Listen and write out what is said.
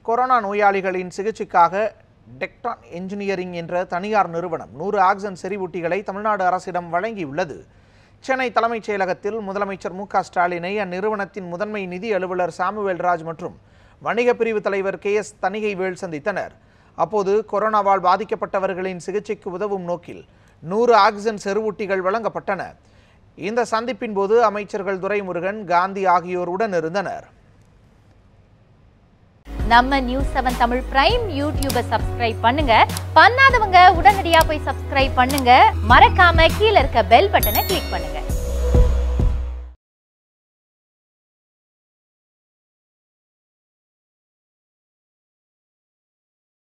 corona நோயாளிகளின் சிகிச்சைக்காக டெக்டான் engineering என்ற தனியார் நிறுவனம் நூறு ஆக்சிஜன் செறிவூட்டிகளை தமிழ்நாடு அரசிடம் வழங்கியுள்ளது சென்னை தலைமைச் செயலகத்தில் முதலமைச்சர் மு க ஸ்டாலினை அந்நிறுவனத்தின் முதன்மை நிதி அலுவலர் சாமுவேல் ராஜ் மற்றும் வணிக பிரிவு தலைவர் கே எஸ் தணிகைவேல் சந்தித்தனர் அப்போது கொரோனாவால் பாதிக்கப்பட்டவர்களின் சிகிச்சைக்கு உதவும் நோக்கில் நூறு ஆக்சிஜன் செறிவூட்டிகள் வழங்கப்பட்டன இந்த சந்திப்பின் போது அமைச்சர்கள் துரைமுருகன் காந்தி ஆகியோர் உடன் இருந்தனர் நம்ம நியூஸ் செவன் தமிழ் பிரைம் யூடியூபை சப்ஸ்கிரைப் பண்ணுங்க பண்ணாதவங்க உடனடியா போய் சப்ஸ்கிரைப் பண்ணுங்க மறக்காம கீழ இருக்க பெல் பட்டனை கிளிக் பண்ணுங்க